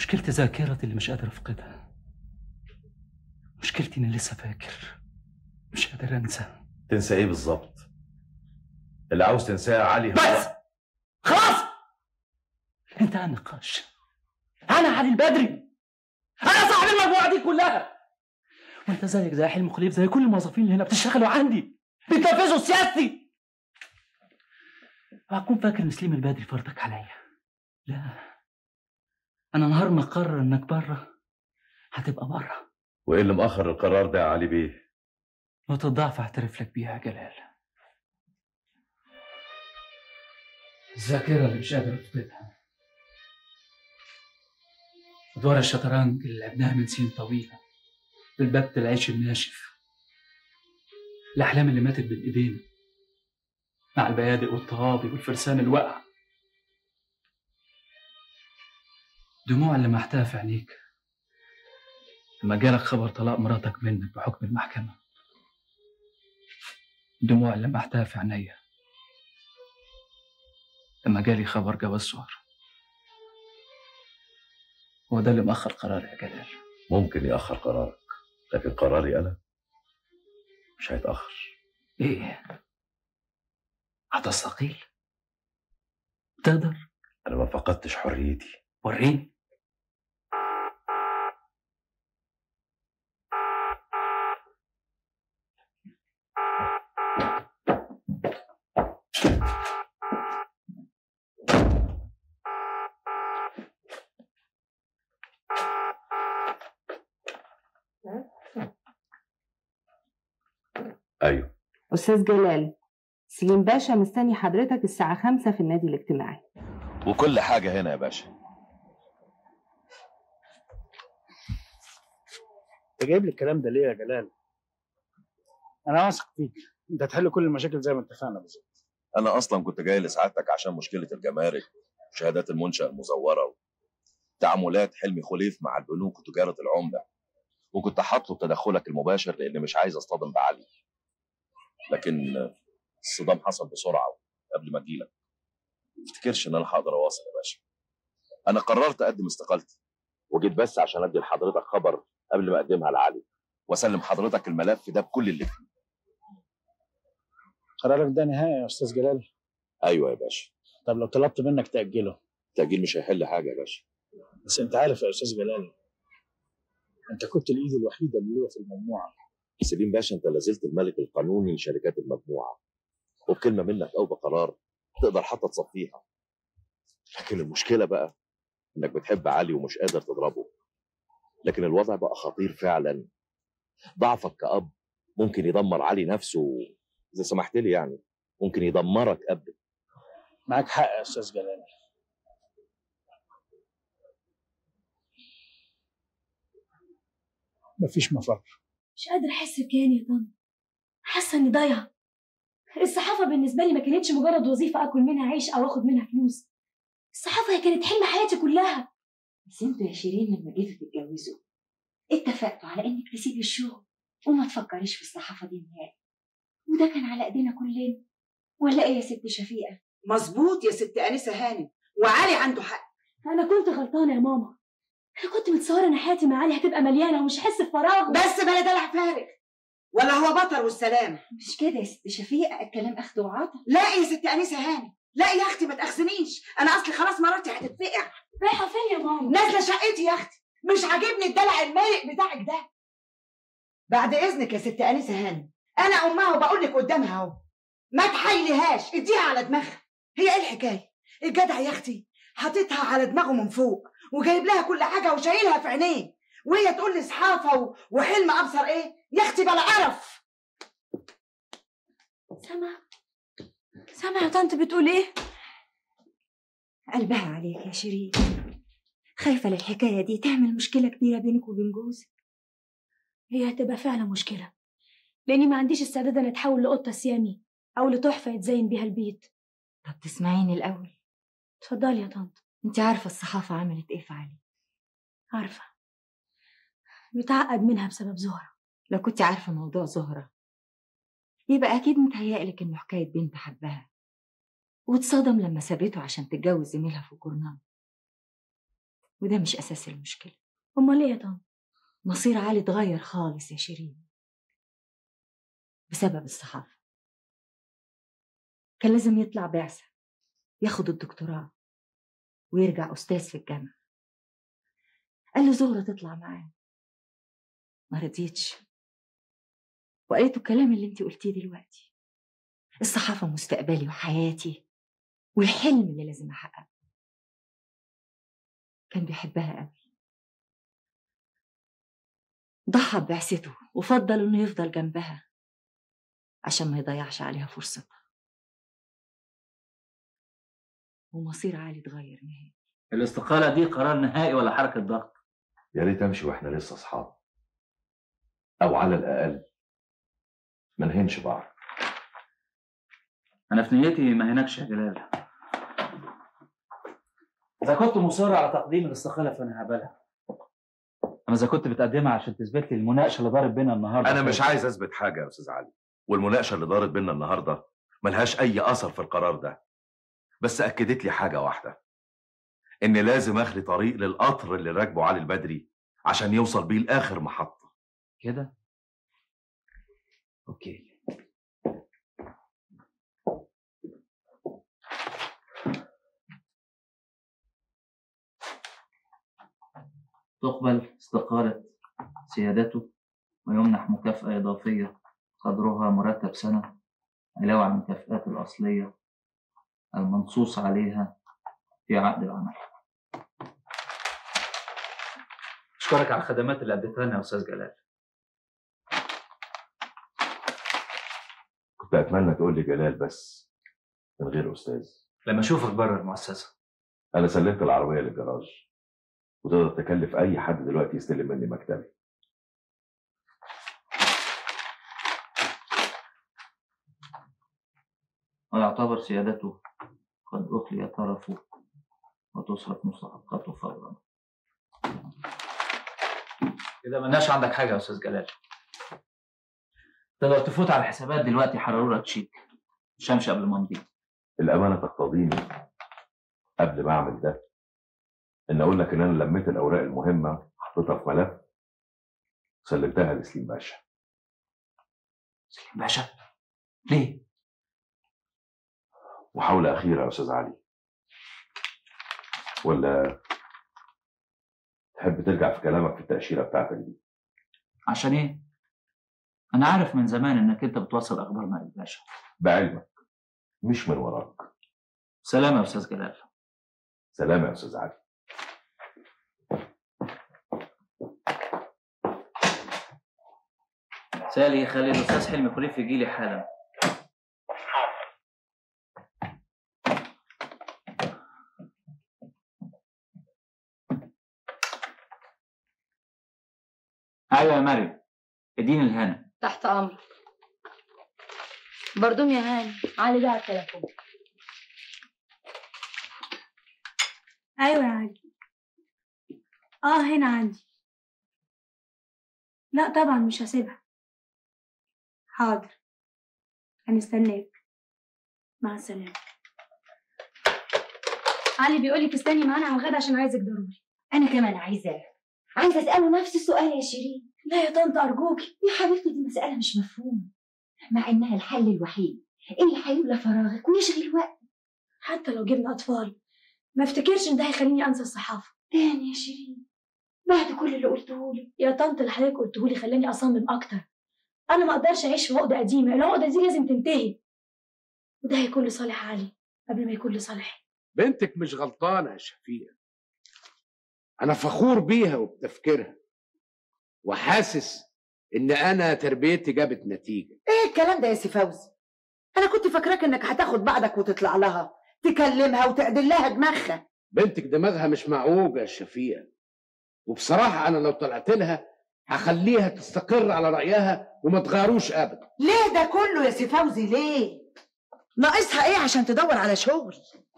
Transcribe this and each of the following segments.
مشكلتي ذاكرتي اللي مش قادر افقدها مشكلتي اني لسه فاكر مش قادر انسى تنسى ايه بالظبط اللي عاوز تنساه يا علي هو- بس خلاص انتهى النقاش انا علي البدري انا صاحب المجموعه دي كلها وانت زيك زي حلم خليف زي كل الموظفين اللي هنا بتشتغلوا عندي بتنفذوا سياستي وهكون فاكر ان سليم البدري فرضك عليا لا انا نهار ما اقرر انك بره هتبقى بره وايه اللي مأخر القرار ده يا علي بيه نقطة ضعف اعترف لك بيها يا جلال الذاكرة اللي مش قادر افقدها أدوار الشطرنج اللي لعبناها من سنين طويلة بالبت العيش الناشف الأحلام اللي ماتت بين إيدينا مع البيادق والطوابي والفرسان الواقعة دموع اللي محتها في عينيك لما جالك خبر طلاق مراتك منك بحكم المحكمة دموع اللي محتها في عينيا لما جالي خبر جواز سهر هو ده اللي مأخر قراري يا جلال ممكن يأخر قرارك لكن قراري أنا مش هيتأخر ايه هتستقيل تقدر أنا ما فقدتش حريتي وريني أيوه أستاذ جلال سليم باشا مستني حضرتك الساعة خمسة في النادي الاجتماعي وكل حاجة هنا يا باشا انت جايب لي الكلام ده ليه يا جلال؟ انا واثق فيك انت هتحل كل المشاكل زي ما اتفقنا بالظبط أنا أصلا كنت جاي لسعادتك عشان مشكلة الجمارك وشهادات المنشأة المزورة تعاملات حلمي خليف مع البنوك وتجارة العملة وكنت هطلب تدخلك المباشر لأني مش عايز أصطدم بعلي لكن الصدام حصل بسرعة قبل ما أجيلك ما افتكرش إن أنا هقدر أواصل يا باشا أنا قررت أقدم استقالتي وجيت بس عشان أدي لحضرتك خبر قبل ما أقدمها لعلي وأسلم حضرتك الملف ده بكل اللي فيه قرارك ده نهائي يا استاذ جلال أيوه يا باشا طب لو طلبت منك تاجله التأجيل مش هيحل حاجة يا باشا بس انت عارف يا استاذ جلال انت كنت الايد الوحيده اللي ليا في المجموعه سليم باشا انت لازلت الملك القانوني لشركات المجموعه وبكلمه منك او بقرار تقدر حتى تصفيها لكن المشكله بقى انك بتحب علي ومش قادر تضربه لكن الوضع بقى خطير فعلا ضعفك كأب ممكن يدمر علي نفسه اذا سمحت لي يعني ممكن يدمرك أب معاك حق يا استاذ جلال مفيش مفر مش قادرة أحس بكياني يا طنط حاسة إني ضايعة الصحافة بالنسبة لي ما كانتش مجرد وظيفة آكل منها عيش أو آخد منها فلوس الصحافة هي كانت حلم حياتي كلها بس انتوا يا شيرين لما جيتوا تتجوزوا اتفقتوا على انك تسيبي الشغل وما تفكريش في الصحافه دي نهائي وده كان على ايدينا كلنا ولا ايه يا ست شفيقه مظبوط يا ست انسه هانم وعلي عنده حق أنا كنت غلطانة يا ماما أنا كنت متصورة إن حياتي مع علي هتبقى مليانة ومش هحس بفراغ بس بلا دلع فارغ ولا هو بطل والسلام مش كده يا ست شفيقه الكلام اخد وعطا لا يا ست انسه هانم لا يا اختي ما تاخذنيش انا اصلي خلاص مراتي هتتفقع رايحة فين يا ماما؟ نازله شقتي يا اختي مش عاجبني الدلع المالق بتاعك ده بعد اذنك يا ست انسه هانم انا امها وبقول لك قدامها اهو ما تحايلهاش اديها على دماغها هي ايه الحكايه الجدع يا اختي حاططها على دماغه من فوق وجايب لها كل حاجه وشايلها في عينيه وهي تقول لي صحافه و- وحلم ابصر ايه يا اختي بلا قرف سامع سامع يا طنط بتقول إيه؟ قلبها عليك يا شيرين خايفه للحكايه دي تعمل مشكله كبيره بينك وبين جوزك هي هتبقى فعلا مشكلة لأني ما عنديش استعداد أنا أتحول لقطة سيامي أو لتحفة يتزين بيها البيت طب تسمعيني الاول اتفضلي يا طنط انت عارفه الصحافه عملت ايه في علي عارفة متعقد منها بسبب زهرة لو كنت عارفه موضوع زهره يبقى اكيد متهيألك انه حكايه بنت حبها واتصدم لما سابته عشان تتجوز زميلها في الجورنال وده مش أساس المشكلة امال ايه يا طنط مصير علي اتغير خالص يا شيرين بسبب الصحافة كان لازم يطلع بعثة ياخد الدكتوراه ويرجع أستاذ في الجامعة قال لي زهرة تطلع معاه ما رضيتش وقالت له الكلام اللي انت قلتيه دلوقتي الصحافة مستقبلي وحياتي والحلم اللي لازم أحققه كان بيحبها قوي ضحى بعثته وفضل انه يفضل جنبها عشان ما يضيعش عليها فرصتها ومصير علي اتغير نهائي الاستقالة دي قرار نهائي ولا حركة ضغط يا ريت امشي واحنا لسه اصحاب او على الاقل ما نهنش بعض أنا في نيتي ما هناكش يا جلال إذا كنت مصر على تقديم الاستقالة فأنا هقبلها أما إذا كنت بتقدمها عشان تثبت لي المناقشة اللي دارت بينا النهاردة انا مش عايز اثبت حاجه يا استاذ علي والمناقشه اللي دارت بينا النهارده ملهاش اي اثر في القرار ده بس اكدت لي حاجه واحده ان لازم اخلي طريق للقطر اللي راكبه علي البدري عشان يوصل بيه لاخر محطه كده أوكي تقبل استقالة سيادته ويمنح مكافأة إضافية قدرها مرتب سنة علاوة على المكافآت الأصلية المنصوص عليها في عقد العمل أشكرك على الخدمات اللي أديتها لنا يا أستاذ جلال كنت اتمنى تقول لي جلال بس من غير استاذ لما أشوفك بره المؤسسة انا سلمت العربيه للجراج وتقدر تكلف اي حد دلوقتي يستلم مني مكتبي ويعتبر سيادته قد أخلي طرفه وتصرف مستحقاته فورا إذا ملناش عندك حاجة يا أستاذ جلال تقدر تفوت على الحسابات دلوقتي حرروا لك شيك مش همشي قبل ما امضي الامانه تقتضيني قبل ما اعمل ده ان اقول لك ان انا لميت الاوراق المهمه حطيتها في ملف وسلمتها لسليم باشا سليم باشا ليه؟ محاوله اخيره يا استاذ علي ولا تحب ترجع في كلامك في التاشيره بتاعتك دي عشان إيه؟ أنا عارف من زمان إنك أنت بتوصل أخبارنا للباشا بعلمك مش من وراك سلام يا أستاذ جلال سلام يا استاذ علي سالي خلي الأستاذ حلمي خليف يجي لي حالا أيوة يا مريم اديني الهنا تحت امرك بردوم يا هاني علي ده على التليفون ايوه يا علي اه هنا عندي لا طبعا مش هسيبها حاضر هنستناك مع السلامة علي بيقولك استني معانا على الغدا عشان عايزك ضروري أنا كمان عايزاه عايزة أسأله نفس السؤال يا شيرين لا يا طنط أرجوكي يا حبيبتي دي مسألة مش مفهومة مع إنها الحل الوحيد اللي هيملى فراغك ويشغل وقت حتى لو جبنا أطفال ما افتكرش إن ده هيخليني أنسى الصحافة تاني يا شيرين بعد كل اللي قلته لي يا طنط اللي حضرتك قلته لي خلاني أصمم أكتر أنا ما أقدرش أعيش في عقدة قديمة العقدة دي لازم تنتهي وده هيكون لصالح علي قبل ما يكون لصالحي بنتك مش غلطانة يا شفيقة أنا فخور بيها وبتفكيرها وحاسس إن أنا تربيتي جابت نتيجة ايه الكلام ده يا سي فوزي انا كنت فاكراك انك هتاخد بعضك وتطلع لها تكلمها وتعدل لها دماغها بنتك دماغها مش معوجة يا شفيقة وبصراحة أنا لو طلعت لها هخليها تستقر على رأيها وما تغيروش أبدا ليه ده كله يا سي فوزي ليه ناقصها ايه عشان تدور على شغل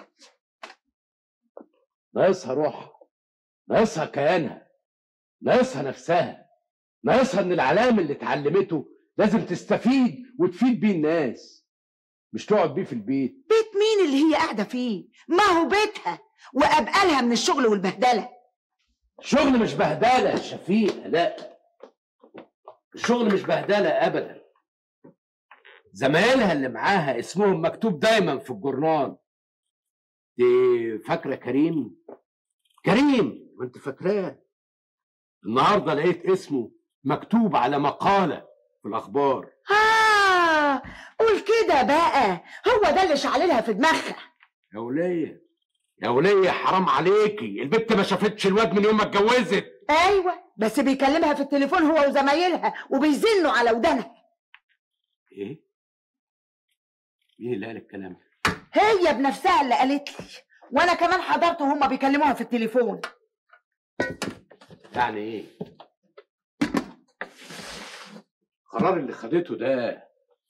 ناقصها روحها ناقصها كيانها ناقصها نفسها ناقصها ان العلام اللي اتعلمته لازم تستفيد وتفيد بيه الناس مش تقعد بيه في البيت بيت مين اللي هي قاعده فيه ما هو بيتها وابقالها من الشغل والبهدله الشغل مش بهدله يا شفيق لا الشغل مش بهدله ابدا زمايلها اللي معاها اسمهم مكتوب دايما في الجورنال دي فاكره كريم كريم وانت فاكراه النهارده لقيت اسمه مكتوب على مقاله في الاخبار آه قول كده بقى هو ده اللي شعللها في دماغها يا وليه يا وليه حرام عليكي البت ما شافتش الواد من يوم ما اتجوزت أيوة بس بيكلمها في التليفون هو وزمايلها وبيزنوا على ودانها ايه مين اللي قال الكلام ده هي بنفسها اللي قالت لي وأنا كمان حضرت وهما بيكلموها في التليفون يعني ايه القرار اللي خدته ده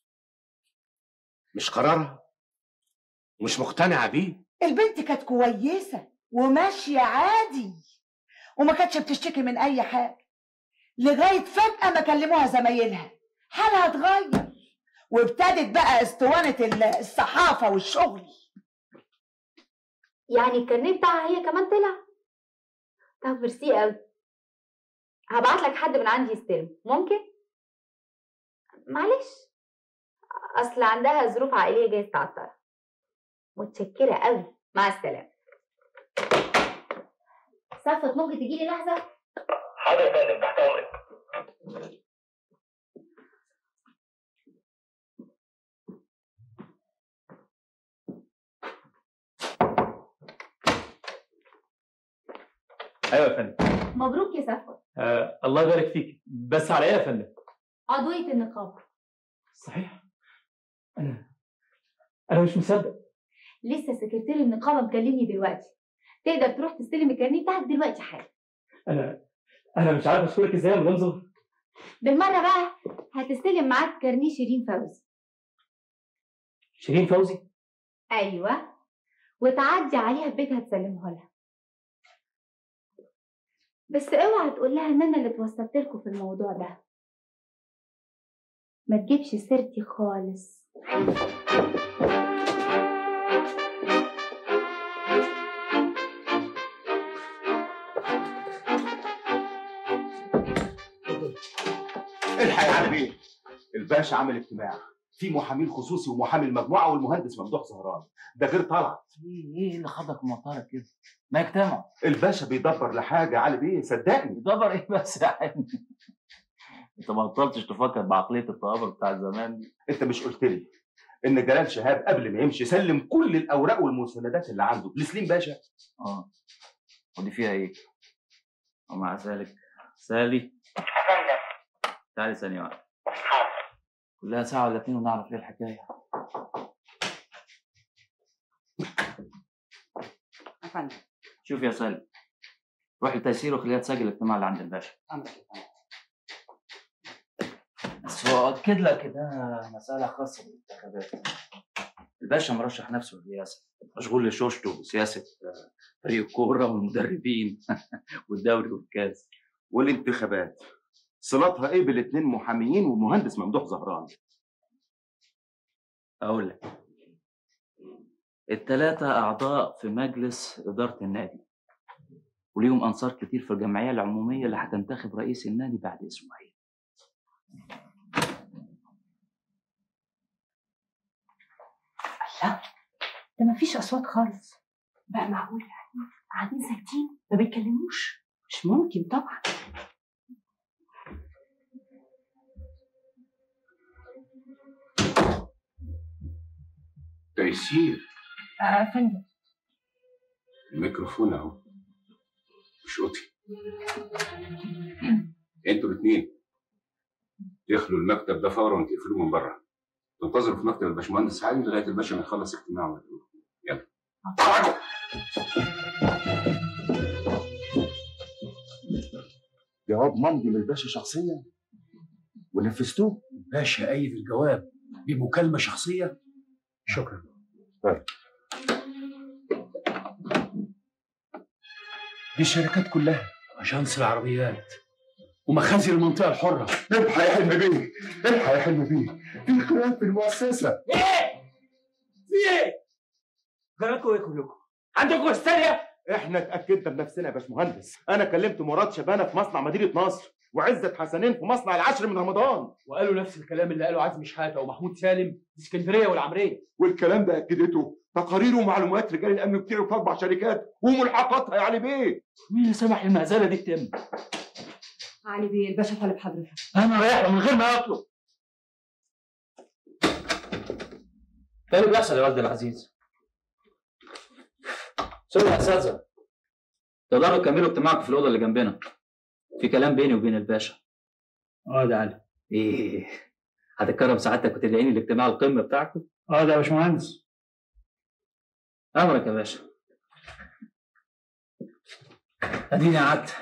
مش قرارها ومش مقتنعه بيه البنت كانت كويسة وماشية عادي وما كانتش بتشتكي من أي حاجة لغاية فجأة ما كلموها زمايلها حالها اتغير وابتدت بقى اسطوانة ال- الصحافة والشغل يعني الكارنيه بتاعها هي كمان طلع طب ميرسي قوي هبعت لك حد من عندي يستلم ممكن معلش اصل عندها ظروف عائليه جايز تعطلها متشكره قوي مع السلامه صفت ممكن تجي لي لحظه حاضر يا فندم تحت امرك ايوه يا فندم مبروك يا صفوت آه الله يبارك فيك بس على ايه يا فندم عضويه النقابه صحيح انا انا مش مصدق لسه سكرتير النقابه مكلمني دلوقتي تقدر تروح تستلم الكارنيه بتاعك دلوقتي حالا انا انا مش عارف اشكرك ازاي يا مدام زهر بالمره بقى هتستلم معاك كارنيه شيرين فوزي شيرين فوزي ايوه وتعدي عليها في بيتها تسلمه لها بس اوعى تقول لها ان انا اللي اتوسطت لكم في الموضوع ده ما تجيبش سيرتي خالص الحق يا علي بيه الباشا عمل اجتماع في محامي خصوصي ومحامي المجموعه والمهندس ممدوح زهران ده غير طلعت ايه ايه اللي خدك موترك كده ما يجتمع الباشا بيدبر لحاجه علي بيه صدقني يدبر ايه بس يا حبيبي انت ما بطلتش تفكر بعقليه التهابر بتاع زمان دي انت مش قلت لي ان جلال شهاب قبل ما يمشي سلم كل الاوراق والمستندات اللي عنده لسليم باشا اه ودي فيها ايه ومع ذلك سالي تعالي ثانية واحدة كلها ساعة ولا اتنين ونعرف ايه الحكاية أفندم شوف يا سالي روح لتيسير وخليها تسجل الاجتماع اللي عند الباشا أمرك بس هو أكد لك إنها مسألة خاصة بالانتخابات الباشا مرشح نفسه للرئاسة مشغول لشوشته وسياسة آه، فريق الكورة والمدربين والدوري والكاس والانتخابات صلاتها ايه بالاثنين محاميين ومهندس ممدوح زهران أقول لك التلاتة أعضاء في مجلس إدارة النادي وليهم أنصار كتير في الجمعية العمومية اللي هتنتخب رئيس النادي بعد أسبوعين لا ده مفيش اصوات خالص بقى معقول يعني قاعدين ساكتين ما بيتكلموش مش ممكن طبعا تيسير آه فندم الميكروفون اهو مش قطي انتوا الاثنين تخلوا المكتب ده فورا وتقفلوه من بره تنتظروا في مكتب الباشمهندس علي لغايه الباشا ما يخلص اجتماعه يلا جواب ممضي من الباشا شخصيا ونفذتوه باشا أيد الجواب بمكالمة شخصية شكرا دي الشركات كلها أجانس العربيات ومخازن المنطقة الحرة الحق يا حلم بيه الحق يا حلم بيه في خلاف في المؤسسه ايه؟ في ايه؟ جرالكم ايه كلكم؟ عندكم هستيريا؟ احنا اتاكدنا بنفسنا يا باشمهندس انا كلمت مراد شبانه في مصنع مدينه نصر وعزت حسنين في مصنع العشر من رمضان وقالوا نفس الكلام اللي قاله عزمي شحاته ومحمود سالم في اسكندريه والعمريه والكلام ده اكدته تقارير ومعلومات رجال الامن بتاعه في اربع شركات وملحقاتها يا علي بيه مين اللي سمح المهزله دي تتم؟ علي بيه الباشا طالب حضرتك انا رايح له من غير ما يطلب ده اللي بيحصل يا والدي العزيز سوري يا اساتذه تقدروا تكملوا اجتماعكم في الاوضه اللي جنبنا في كلام بيني وبين الباشا اه ده علي ايه هتتكرم سعادتك وتدعيني لاجتماع القمه بتاعكم اه ده يا باشمهندس امرك يا باشا اديني قعدت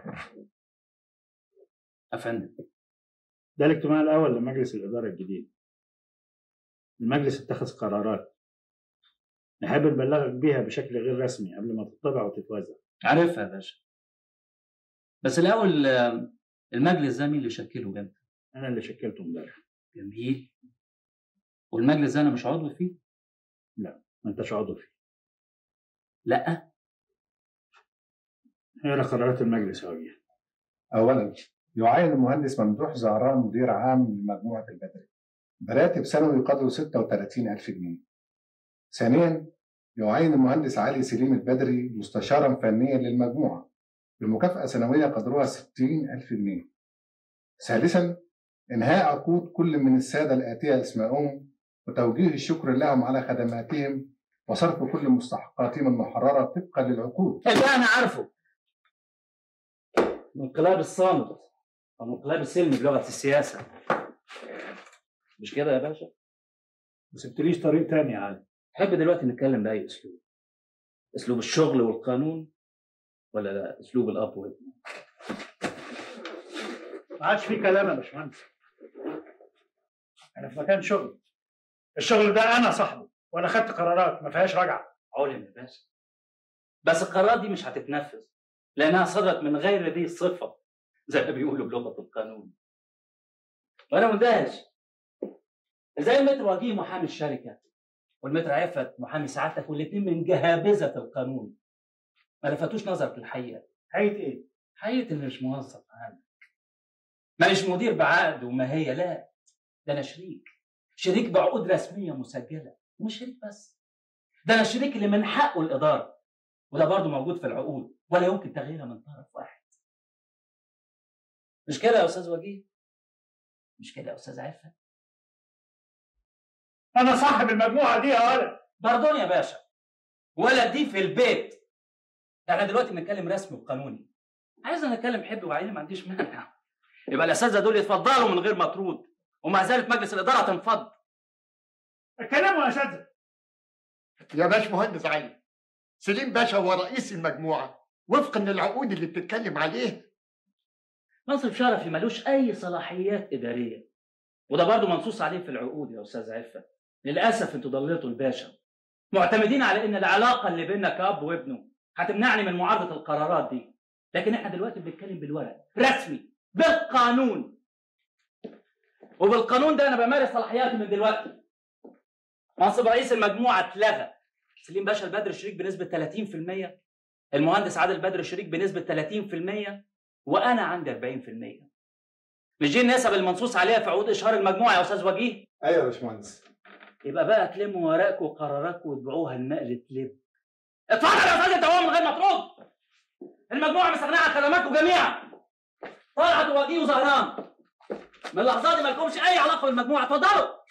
يا فندم ده الاجتماع الاول لمجلس الاداره الجديد المجلس اتخذ قرارات نحب نبلغك بيها بشكل غير رسمي قبل ما تطبع وتتوزع عارفها يا باشا بس الاول آه، المجلس ده مين اللي شكله جنب انا اللي شكلته امبارح جميل والمجلس ده انا مش عضو فيه لا ما انتش عضو فيه لا اقرا قرارات المجلس يا وجيه أولا يعين المهندس ممدوح زهران مدير عام لمجموعة البدري براتب سنوي يقدر 36 ألف جنيه ثانيا يعين المهندس علي سليم البدري مستشارا فنيا للمجموعة بمكافأة سنوية قدرها 60 ألف جنيه ثالثا إنهاء عقود كل من السادة الآتية اسمائهم وتوجيه الشكر لهم على خدماتهم وصرف كل مستحقاتهم المحررة طبقا للعقود اللي انا عارفه الانقلاب الصامت او الانقلاب السلمي بلغه السياسه مش كده يا باشا؟ ما سبتليش طريق تاني يا علي تحب دلوقتي نتكلم باي اسلوب؟ اسلوب الشغل والقانون ولا لا اسلوب الاب والابن؟ ما عادش في كلام يا باشمهندس انا في مكان شغل الشغل ده انا صاحبه وانا خدت قرارات ما فيهاش رجعه علم يا باشا بس القرارات دي مش هتتنفذ لانها صدرت من غير ذي الصفه زي ما بيقولوا بلغه القانون وانا مندهش ازاي المتر وجيه محامي الشركه والمتر عفت محامي سعادتك والاثنين من جهابذه القانون ما لفتوش نظرك للحقيقه حقيقه ايه؟ حقيقه اللي مش موظف عندك ماليش مدير بعقد وماهيه لا ده انا شريك شريك بعقود رسميه مسجله ومش شريك بس ده انا الشريك اللي من حقه الاداره وده برضه موجود في العقود ولا يمكن تغييرها من طرف واحد مش كده يا استاذ وجيه مش كده يا استاذ عفه انا صاحب المجموعه دي يا ولد باردون يا باشا ولا دي في البيت احنا دلوقتي بنتكلم رسمي وقانوني عايزنا نتكلم حب وعيني ما عنديش مانع يبقى الاساتذه دول يتفضلوا من غير مطرود ومع ذلك مجلس الاداره تنفض اتكلموا يا اساتذه يا باش مهندس علي سليم باشا هو رئيس المجموعة وفقا للعقود اللي بتتكلم عليه منصب شرفي ملوش اي صلاحيات اداريه وده برضه منصوص عليه في العقود يا استاذ عفه للاسف انتوا ضليتوا الباشا معتمدين على ان العلاقه اللي بيننا كاب وابنه هتمنعني من معارضه القرارات دي لكن احنا دلوقتي بنتكلم بالورق رسمي بالقانون وبالقانون ده انا بمارس صلاحياتي من دلوقتي منصب رئيس المجموعه اتلغى سليم باشا البدر شريك بنسبه 30% المهندس عادل بدر شريك بنسبه 30% وانا عندي 40% مش دي النسب المنصوص عليها في عقود اشهار المجموعه يا استاذ وجيه أيوة يا باشمهندس يبقى بقى تلموا ورقكم وقراراتكم وتبيعوها لنقل تلب اتفضل يا استاذ انت هو من غير ما ترد المجموعه مستغنيه عن خدماتكم جميعا طلعت ووجيه وزهران من اللحظات دي مالكمش اي علاقه بالمجموعه اتفضلوا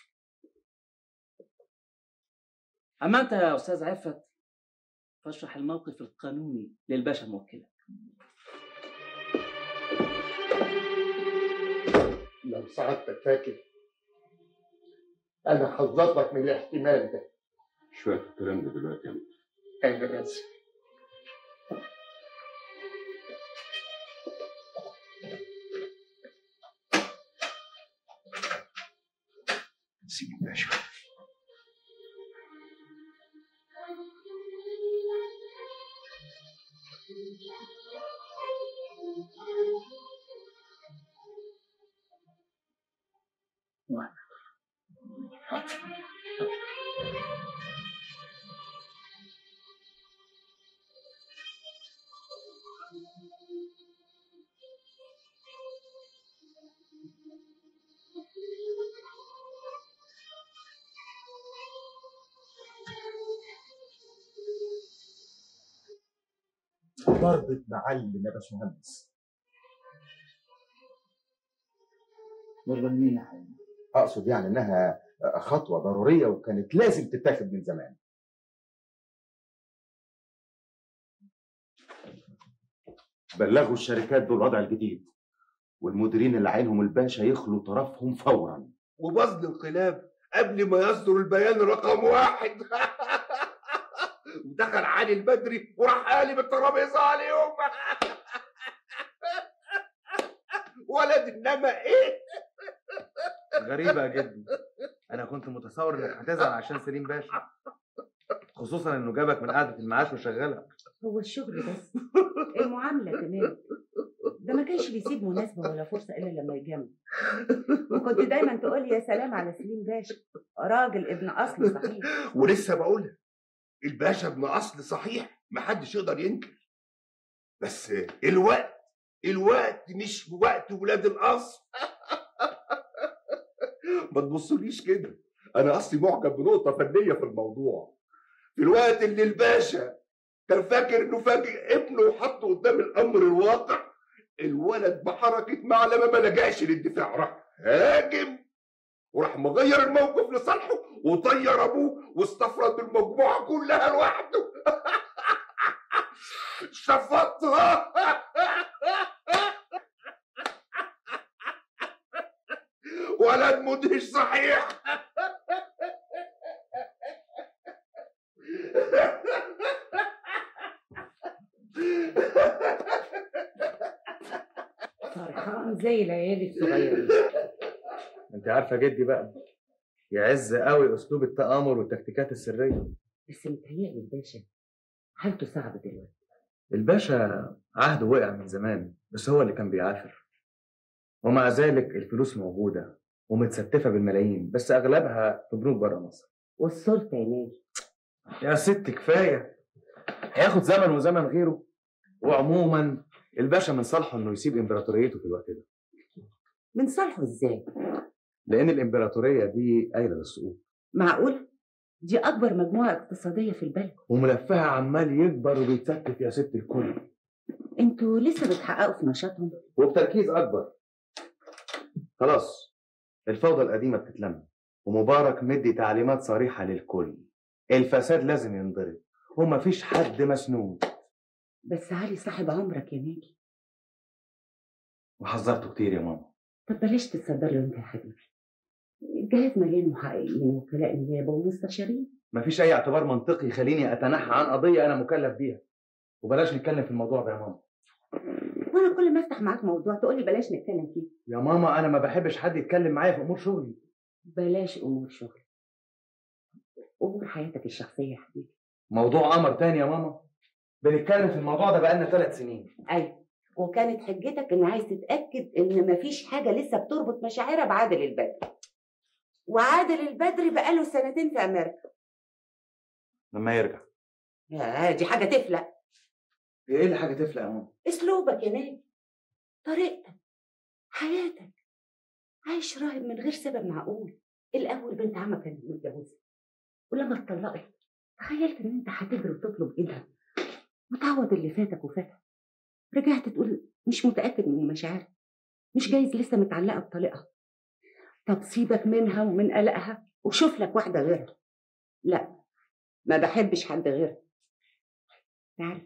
اما انت يا استاذ عفت فاشرح الموقف القانوني للباشا موكلك لو سعادتك فاكر أنا حذرتك من الاحتمال ده مش فاكر الكلام ده دلوقتي يا متر. أنا آسف سيدي باشا ضربة معلم يا باشمهندس ضربة مين يا حبيبي؟ اقصد يعني انها خطوة ضرورية وكانت لازم تتاخد من زمان بلغوا الشركات بالوضع الجديد والمديرين اللي عينهم الباشا يخلوا طرفهم فورا وبذل الخلاف قبل ما يصدر البيان رقم واحد ودخل علي البدري وراح قالب الترابيزه عليهم ولد انما ايه غريبة يا جدي أنا كنت متصور إنك هتزعل عشان سليم باشا خصوصا إنه جابك من قعدة المعاش وشغلك هو الشغل بس المعاملة كمان ده ما كانش بيسيب مناسبة ولا فرصة إلا لما يجمع وكنت دايما تقول يا سلام على سليم باشا راجل ابن أصل صحيح ولسه بقولها الباشا ابن اصل صحيح محدش يقدر ينكر بس الوقت الوقت مش وقت ولاد الاصل ما تبصليش كده انا اصلي معجب بنقطه فنيه في الموضوع في الوقت اللي الباشا كان فاكر انه فاجئ ابنه وحطه قدام الامر الواقع الولد بحركه معلمه ما لجاش للدفاع راح هاجم وراح مغير الموقف لصالحه وطير ابوه واستفرد المجموعه كلها لوحده شفطها ولد مدهش صحيح فرحان زي العيال الصغيرين أنت عارفة جدي بقى يعز قوي أسلوب التآمر والتكتيكات السرية بس متهيألي الباشا حالته صعبة دلوقتي الباشا عهده وقع من زمان بس هو اللي كان بيعافر ومع ذلك الفلوس موجودة ومتستفة بالملايين بس أغلبها في بنوك بره مصر والسلطة يا ناجي يا ست كفاية هياخد زمن وزمن غيره وعموما الباشا من صالحه انه يسيب امبراطوريته في الوقت ده من صالحه ازاي؟ لان الامبراطوريه دي قايله للسقوط معقول؟ دي أكبر مجموعة اقتصادية في البلد وملفها عمال يكبر وبيتستف يا ست الكل انتوا لسه بتحققوا في نشاطهم وبتركيز اكبر خلاص الفوضى القديمه بتتلم ومبارك مدي تعليمات صريحه للكل الفساد لازم ينضرب ومفيش حد مسنود بس علي صاحب عمرك يا ناجي وحذرته كتير يا ماما طب بلاش تتصدر له انت يا حبيبي الجهاز مليان محققين ووكلاء نيابة ومستشارين مفيش اي اعتبار منطقي يخليني اتنحى عن قضيه انا مكلف بيها وبلاش نتكلم في الموضوع ده يا ماما وانا كل ما افتح معاك موضوع تقول لي بلاش نتكلم فيه يا ماما انا ما بحبش حد يتكلم معايا في امور شغلي بلاش امور شغل امور حياتك الشخصيه يا حبيبي موضوع امر تاني يا ماما بنتكلم في الموضوع ده بقالنا ثلاث سنين ايوه وكانت حجتك ان عايز تتاكد ان مفيش حاجه لسه بتربط مشاعرها بعادل البدري وعادل البدري بقاله سنتين في امريكا لما يرجع يا دي حاجه تفلق ايه اللي حاجه تفلق يا ماما اسلوبك يا ناجي طريقتك حياتك عايش راهب من غير سبب معقول الاول بنت عمك كانت متجوزه ولما اتطلقت تخيلت ان انت هتجري وتطلب ايدها وتعوض اللي فاتك وفاتها رجعت تقول مش متاكد من مشاعرها مش جايز لسه متعلقه بطليقها طب سيبك منها ومن قلقها وشوف لك واحده غيرها لا ما بحبش حد غيرها تعرف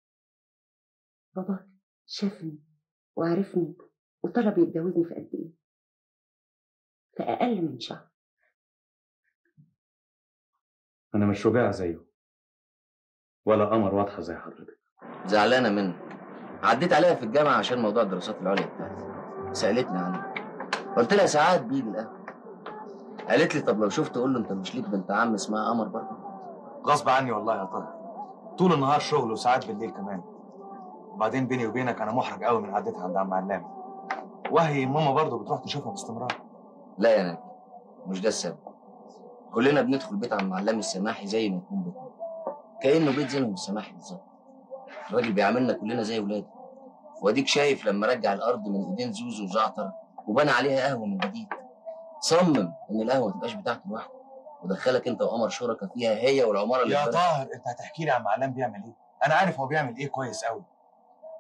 بابا شافني وعرفني وطلب يتجوزني في قد ايه في اقل من شهر انا مش شجاع زيه ولا قمر واضحه زي حضرتك زعلانه منك عديت عليها في الجامعه عشان موضوع الدراسات العليا بتاعتي سالتني عنه قلت لها ساعات بيجي القهوه قالت لي طب لو شفت قول له انت مش ليك بنت عم اسمها قمر برضه غصب عني والله يا طاهر طول النهار شغل وساعات بالليل كمان وبعدين بيني وبينك انا محرج قوي من قعدتها عند عم علام وهي ماما برضه بتروح تشوفها باستمرار لا يا ناجي مش ده السبب كلنا بندخل بيت عم علام السماحي زي ما يكون بيتنا كانه بيت زينهم السماحي بالظبط الراجل بيعاملنا كلنا زي ولاده واديك شايف لما رجع الارض من ايدين زوزو وزعتر وبنى عليها قهوه من جديد صمم ان القهوه ما تبقاش بتاعته لوحده ودخلك انت وقمر شركاء فيها هي والعماره اللي يا اتبنت. طاهر انت هتحكي لي عم علام بيعمل ايه انا عارف هو بيعمل ايه كويس قوي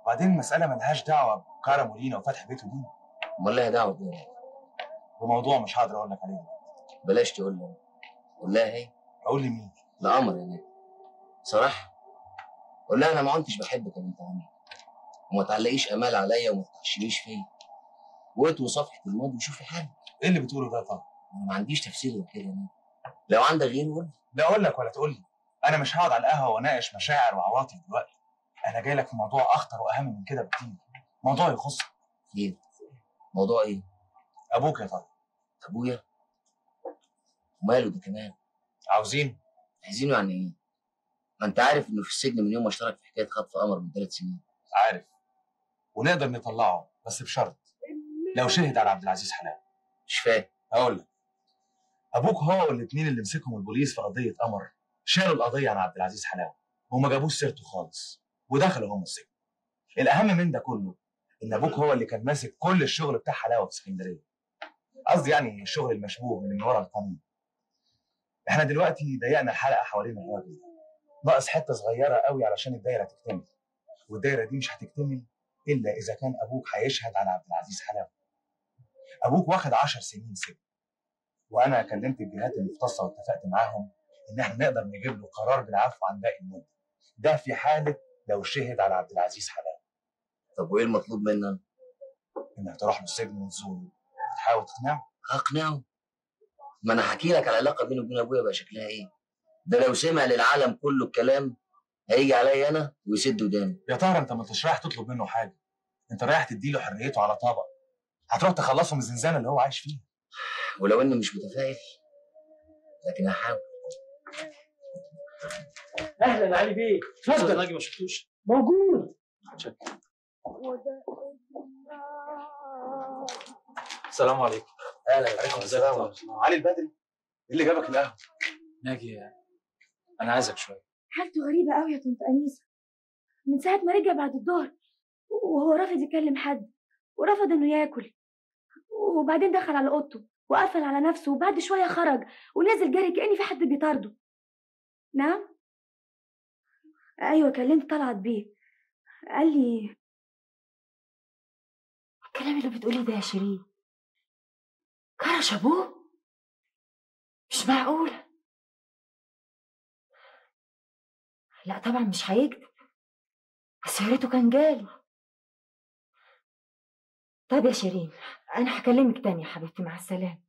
وبعدين المساله ملهاش دعوه بكرم ولينا وفتح بيته لينا امال لها دعوه بيه وموضوع مش هقدر اقول لك عليه بلاش تقول لها قول لها هي اقول لمين لقمر يا نادي صراحه قول لها انا ما كنتش بحبك يا بنت عمي وما تعلقيش امال عليا وما تخشيش فيا واطوي صفحه الماضي وشوفي حل ايه اللي بتقوله ده طبعا انا ما عنديش تفسير غير كده يا نادي لو عندك غيره قول لي. لا اقول لك ولا تقول لي انا مش هقعد على القهوه واناقش مشاعر وعواطف دلوقتي انا جاي لك في موضوع اخطر واهم من كده بكتير موضوع يخصك ايه موضوع ايه ابوك يا طارق ابويا وماله ده كمان عاوزين عايزينه يعني ايه ما انت عارف انه في السجن من يوم ما اشترك في حكايه خطف قمر من ثلاث سنين عارف ونقدر نطلعه بس بشرط لو شهد على عبد العزيز حلاوه مش فاهم هقول لك ابوك هو والاثنين اللي مسكهم البوليس في قضيه قمر شالوا القضيه عن عبد العزيز حلاوه وما جابوش سيرته خالص ودخلوا هم السجن الاهم من ده كله ان ابوك هو اللي كان ماسك كل الشغل بتاع حلاوه في اسكندريه قصدي يعني الشغل المشبوه من من ورا القانون احنا دلوقتي ضيقنا الحلقه حوالين الراجل ناقص حته صغيره قوي علشان الدايره تكتمل والدايره دي مش هتكتمل الا اذا كان ابوك هيشهد على عبد العزيز حلاوه ابوك واخد 10 سنين سجن وانا كلمت الجهات المختصه واتفقت معاهم ان احنا نقدر نجيب له قرار بالعفو عن باقي المده ده في حاله لو شهد على عبد العزيز حلاوه طب وايه المطلوب مننا انك تروح له السجن وتزوره وتحاول تقنعه هقنعه ما انا هحكي لك على العلاقه بيني وبين ابويا بقى شكلها ايه ده لو سمع للعالم كله الكلام هيجي عليا انا ويسد ودانه يا طاهر انت ما انتش رايح تطلب منه حاجه انت رايح تديله حريته على طبق هتروح تخلصه من الزنزانه اللي هو عايش فيها ولو اني مش متفائل لكن هحاول اهلا علي بيه اتفضل ناجي ما شفتوش موجود السلام عليكم اهلا عليكم السلام علي البدري ايه اللي جابك القهوه ناجي انا عايزك شويه حالته غريبة قوي يا طنط أنيسة من ساعة ما رجع بعد الظهر وهو رافض يكلم حد ورفض إنه ياكل وبعدين دخل على أوضته وقفل على نفسه وبعد شوية خرج ونزل جري كأن في حد بيطارده نعم أيوة كلمت طلعت بيه قال لي الكلام اللي بتقوليه ده يا شيرين كرش أبوه مش معقولة لا طبعا مش هيكذب بس يا ريته كان جالي طيب يا شيرين انا هكلمك تاني يا حبيبتي مع السلامه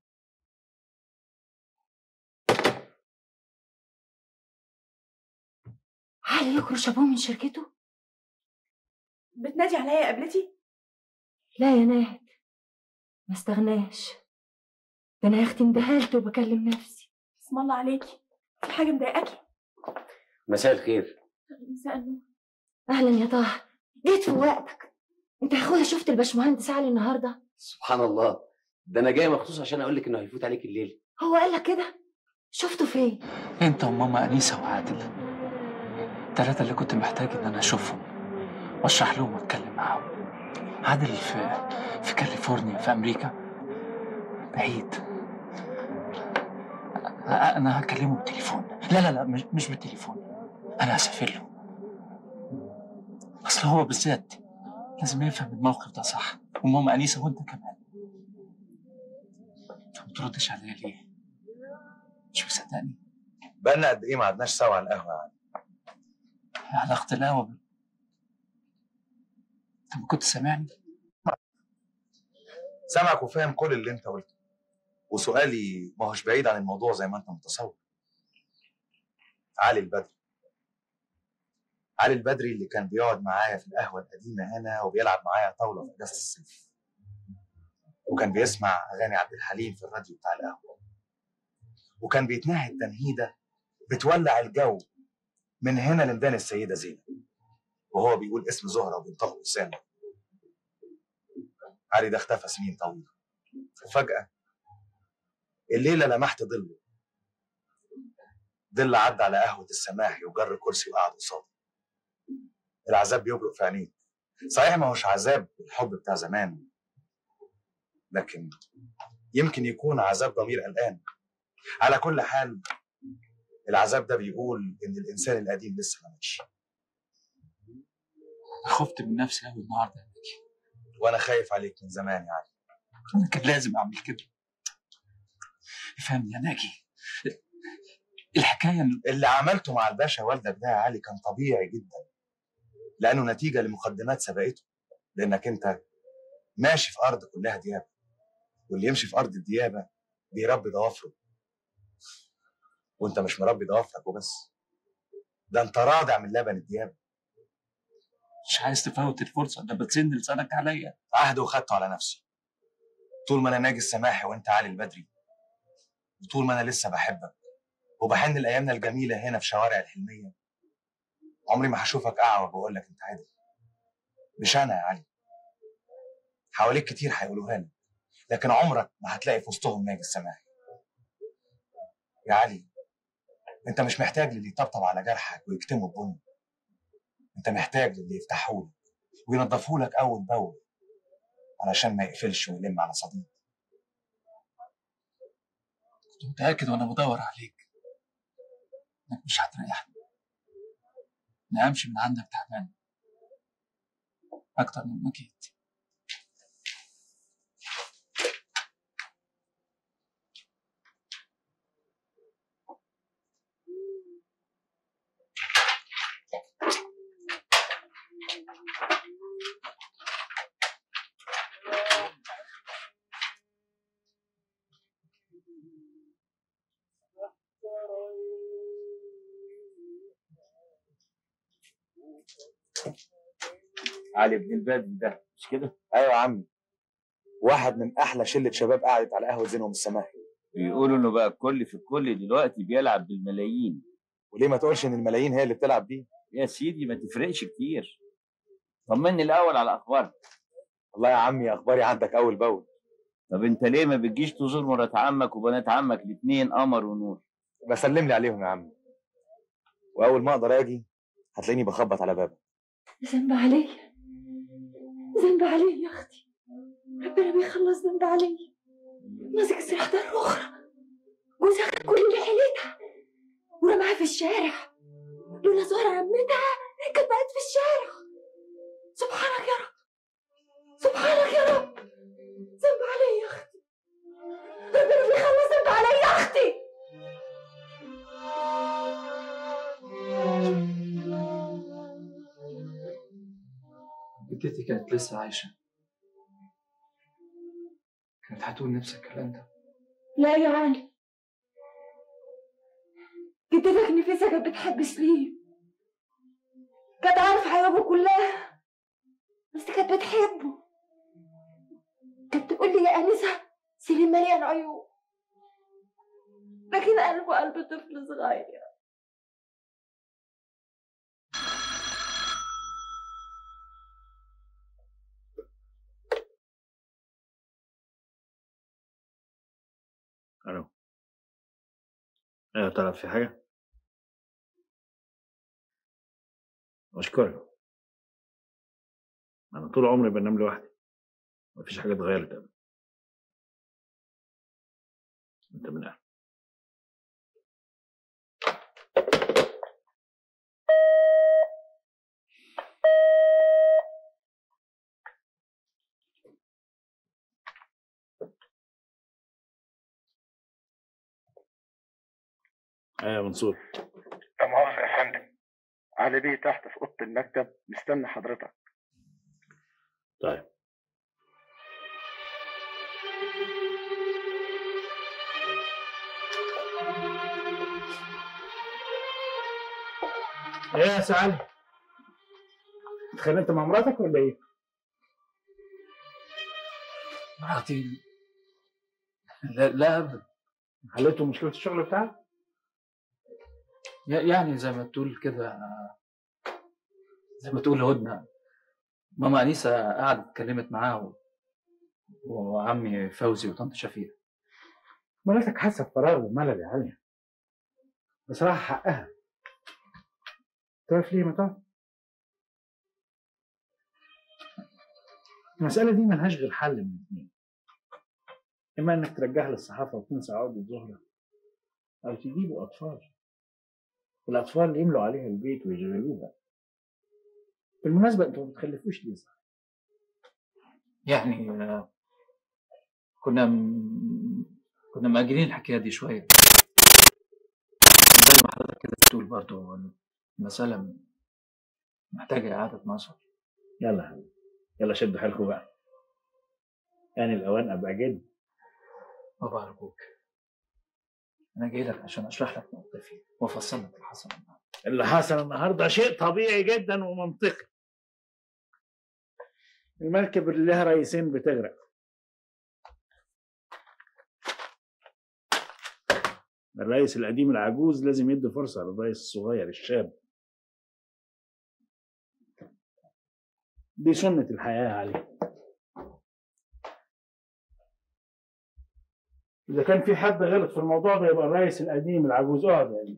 علي يكرش ابوه من شركته بتنادي عليا يا قبلتي لا يا ناهد ما استغناش ده انا يا اختي اندهلت وبكلم نفسي اسم الله عليكي في حاجه مضايقاكي مساء الخير مساء النور اهلا يا طه جيت في وقتك انت يا اخويا شفت الباشمهندس علي النهارده سبحان الله ده انا جاي مخصوص عشان اقول لك انه هيفوت عليك الليل هو قال لك كده شفته فين انت وماما انيسه وعادل الثلاثه اللي كنت محتاج ان انا اشوفهم واشرح لهم واتكلم معاهم عادل في في كاليفورنيا في امريكا بعيد أ- انا هكلمه بالتليفون لا لا لا مش مش بالتليفون انا هسافر له اصل هو بالذات لازم يفهم الموقف ده صح وماما انيسه وانت كمان انت ما بتردش عليا ليه؟ مش مصدقني بقالنا قد ايه ما قعدناش سوا على القهوه يعني علاقة القهوة ب- انت ما كنت سامعني؟ سامعك وفاهم كل اللي انت قلته وسؤالي ما هوش بعيد عن الموضوع زي ما انت متصور علي البدري علي البدري اللي كان بيقعد معايا في القهوه القديمه هنا وبيلعب معايا طاوله في اجازه الصيف وكان بيسمع اغاني عبد الحليم في الراديو بتاع القهوه وكان بيتنهد تنهيده بتولع الجو من هنا لميدان السيده زينب وهو بيقول اسم زهره وبينطق لسانه علي ده اختفى سنين طويله وفجاه الليله لمحت ظله ظل عدى على قهوه السماحي وجر كرسي وقعد قصادي العذاب بيبرق في عينيه صحيح ما هوش عذاب الحب بتاع زمان لكن يمكن يكون عذاب ضمير قلقان على كل حال العذاب ده بيقول ان الانسان القديم لسه ما ماتش خفت من نفسي قوي النهارده وانا خايف عليك من زمان يا علي انا كان لازم اعمل كده فهمني يا ناجي الحكايه إن اللي عملته مع الباشا والدك ده يا علي كان طبيعي جدا لانه نتيجه لمقدمات سبقته لانك انت ماشي في ارض كلها ديابه واللي يمشي في ارض الديابه بيربي ضوافره وانت مش مربي ضوافرك وبس ده انت راضع من لبن الديابه مش عايز تفوت الفرصه ده بتسن لسانك عليا عهد وخدته على نفسي طول ما انا ناجي السماحي وانت علي البدري وطول ما انا لسه بحبك وبحن لايامنا الجميله هنا في شوارع الحلميه عمري ما هشوفك اعوج واقول لك انت عادل مش انا يا علي حواليك كتير هيقولوها لك لكن عمرك ما هتلاقي في وسطهم ناجي السماحي يا علي انت مش محتاج للي يطبطب على جرحك ويكتمه ببن انت محتاج للي يفتحهولك وينضفهولك اول باول علشان ما يقفلش ويلم على صديق كنت متاكد وانا بدور عليك انك مش هتريحني اني امشي من عندك تعبان اكتر من ما جيت علي بن البدري ده مش كده؟ ايوه يا عمي واحد من احلى شله شباب قعدت على قهوه زينهم السماحي بيقولوا انه بقى الكل في الكل دلوقتي بيلعب بالملايين وليه ما تقولش ان الملايين هي اللي بتلعب بيه؟ يا سيدي ما تفرقش كتير طمني الاول على اخبارك والله يا عمي اخباري عندك اول باول طب انت ليه ما بتجيش تزور مرات عمك وبنات عمك الاثنين قمر ونور بسلم لي عليهم يا عمي واول ما اقدر اجي هتلاقيني بخبط على بابك ذنب عليا ذنب عليا يا اختي ربنا بيخلص ذنب عليا ماسك سلاح دار اخرى جوزها خد كل اللي حيلتها ورماها في الشارع لولا زهرة عمتها كانت بقت في الشارع سبحانك يا رب سبحانك يا رب ذنب عليا يا اختي ربنا بيخلص ذنب عليا يا اختي جدتي كانت لسه عايشه كانت هتقول نفس الكلام ده لا يا علي جدتك نفيسة كانت بتحب سليم كانت عارفة عيوبه كلها بس كانت بتحبه كانت تقول لي يا أنسة سليم مليان عيوب لكن قلبه قلب طفل صغير الو ايوه طلب في حاجه اشكرك انا طول عمري بنام لوحدي مفيش حاجه اتغيرت ابدا انت من اهل ايوه يا منصور لا مؤاخذة يا فندم علي بيه تحت في أوضة المكتب مستني حضرتك طيب ايه يا سعد اتخانقت مع مراتك ولا ايه؟ مراتي لا لا ابدا حليتوا مشكله الشغل بتاعك؟ ي- يعني زي ما تقول كده زي ما تقول هدنة ماما أنيسة قعدت اتكلمت معاه و... وعمي فوزي وطنط شفيق مراتك حاسه بفراغ وملل يا علي بصراحه حقها تعرف ليه ما تعرف؟ المسألة دي ملهاش غير حل من اتنين إما إنك ترجعها للصحافة وتنسى عقدة زهرة أو تجيبوا أطفال الأطفال يملوا عليها البيت ويشغلوها بالمناسبه انتوا ما بتخلفوش ليه صح؟ يعني آه، كنا م... كنا مأجلين الحكاية دي شوية زي ما حضرتك كده بتقول برضه المسألة محتاجة إعادة نظر يلا يا حبيبي يلا شدوا حيلكم بقى يعني الاوان ابقى جد بابا أرجوك أنا جاي لك عشان أشرح لك موقفي وأفصل لك اللي حصل النهاردة اللي حصل النهارده شيء طبيعي جدا ومنطقي المركب اللي لها رئيسين بتغرق الرئيس القديم العجوز لازم يدي فرصة للرئيس الصغير الشاب دي سنة الحياة عليه إذا كان في حد غلط في الموضوع ده يبقى الرئيس القديم العجوز اقعد يعني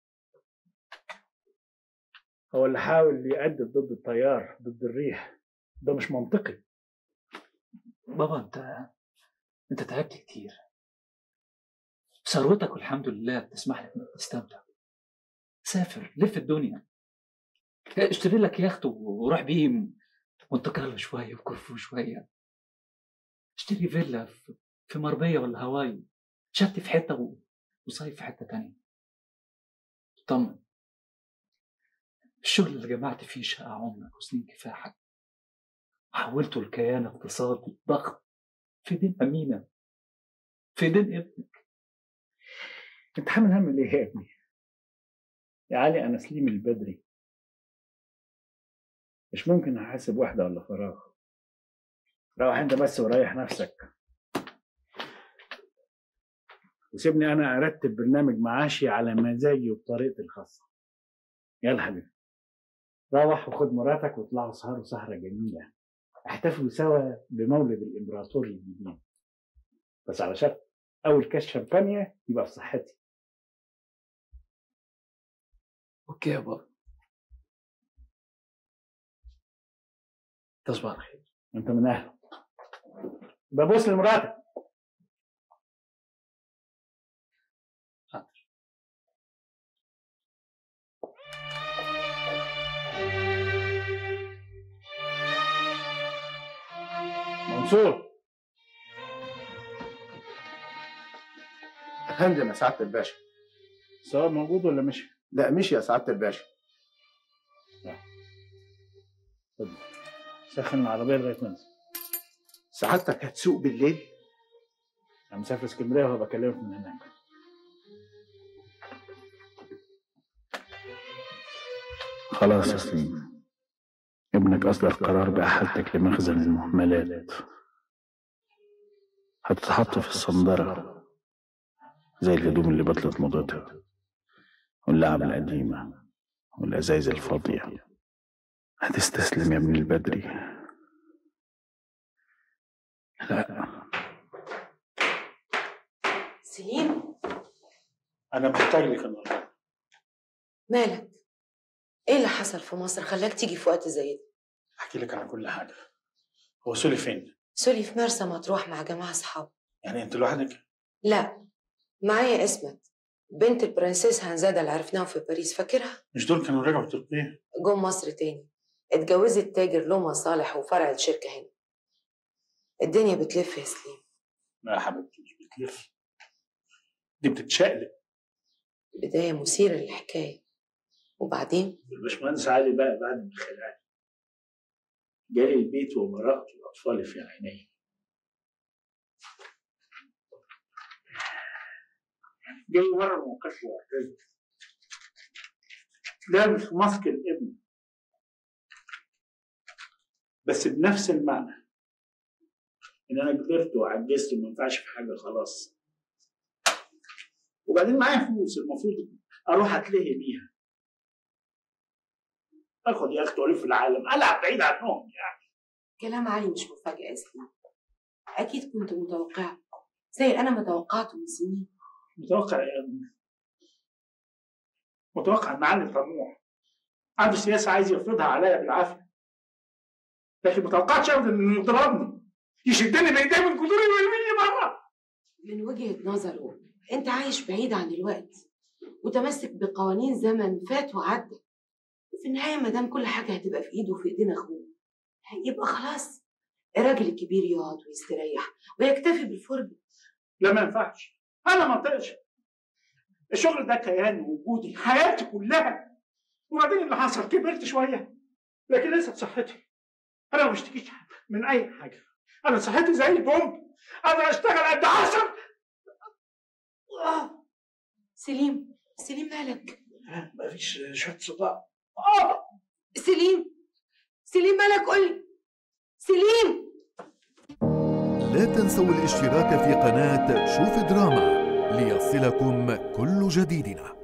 هو اللي حاول يأدب ضد التيار ضد الريح ده مش منطقي بابا أنت أنت تعبت كتير ثروتك والحمد لله بتسمح لك إنك تستمتع سافر لف الدنيا اشتري لك يخت وروح بيه مونte كارلو شوية وكورفو شوية اشتري فيلا في في مربية ولا هواي شت في حتة و- وصيف في حتة تانية طمن الشغل اللي جمعت فيه شقة عمرك وسنين كفاحك وحولته لكيان اقتصادي ضخم في ايدين أمينة في ايدين ابنك انت حامل هم ليه يا ابني؟ يا علي انا سليم البدري مش ممكن احاسب واحدة ولا فراغ روح انت بس وريح نفسك وسيبني انا ارتب برنامج معاشي على مزاجي وبطريقتي الخاصة يلا حبيبي روح وخد مراتك واطلعوا سهروا سهرة جميلة احتفلوا سوا بمولد الامبراطور الجديد بس على شرط اول كاس شمبانيا يبقى في صحتي اوكي يا بابا تصبح على خير انت من اهله ببص لمراتك منصور افندم يا سعاده الباشا سواء موجود ولا مشي؟ لا مشي يا سعاده الباشا اتفضل. سخن العربية لغاية ما انزل سعادتك هتسوق بالليل؟ انا مسافر اسكندرية وهبقى اكلمك من هناك خلاص يا سليم ابنك أصدر قرار بإحالتك لمخزن المهملات هتتحط في الصندرة زي الهدوم اللي بطلت موضتها واللعب القديمة والأزايز الفاضية هتستسلم يا ابن البدري لا سليم أنا محتاج لك النهاردة مالك ايه اللي حصل في مصر خلاك تيجي في وقت زي ده أحكي لك على كل حاجة هو سولي فين؟ سوري في مرسى مطروح مع جماعة أصحاب يعني أنت لوحدك؟ لا معايا اسمت بنت البرنسيس هنزادة اللي عرفناها في باريس فاكرها مش دول كانوا رجعوا تركيا؟ جم مصر تاني اتجوزت تاجر له مصالح وفرع الشركة هنا الدنيا بتلف يا سليم لا يا حبيبتي مش بتلف دي بتتشقلب بداية مثيرة للحكاية وبعدين الباشمهندس علي بقى بعد ما خلعني جالي البيت ومرأتي وأطفالي في عيني جاي مرة موقف واعتذر لابس ماسك الابن بس بنفس المعنى ان انا كبرت وعجزت وما ينفعش في حاجه خلاص وبعدين معايا فلوس المفروض اروح اتلهي بيها اخد يخت والف العالم العب بعيد عنهم يعني كلام علي مش مفاجأة يا سليم أكيد كنت متوقعة زي أنا ما توقعته من سنين متوقع إيه؟ متوقع ان علي طموح عنده سياسه عايز يفرضها عليا بالعافيه لكن ما توقعتش ابدا انه يضربني يشدني بايديه من جذوري ويرميني بره من وجهة نظره أنت عايش بعيد عن الوقت متمسك بقوانين زمن فات وعدى في النهايه ما دام كل حاجه هتبقى في ايده وفي ايدين اخوه يبقى خلاص الراجل الكبير يقعد ويستريح ويكتفي بالفرجه لا ما ينفعش انا ما اطيقش الشغل ده كيان وجودي حياتي كلها وبعدين اللي حصل كبرت شويه لكن لسه صحتي انا ما بشتكيش من اي حاجه انا صحتي زي البومب انا اشتغل قد عشر آه. سليم سليم مالك مفيش شويه صداع اه سليم سليم مالك قولي سليم لا تنسوا الاشتراك في قناة شوف دراما ليصلكم كل جديدنا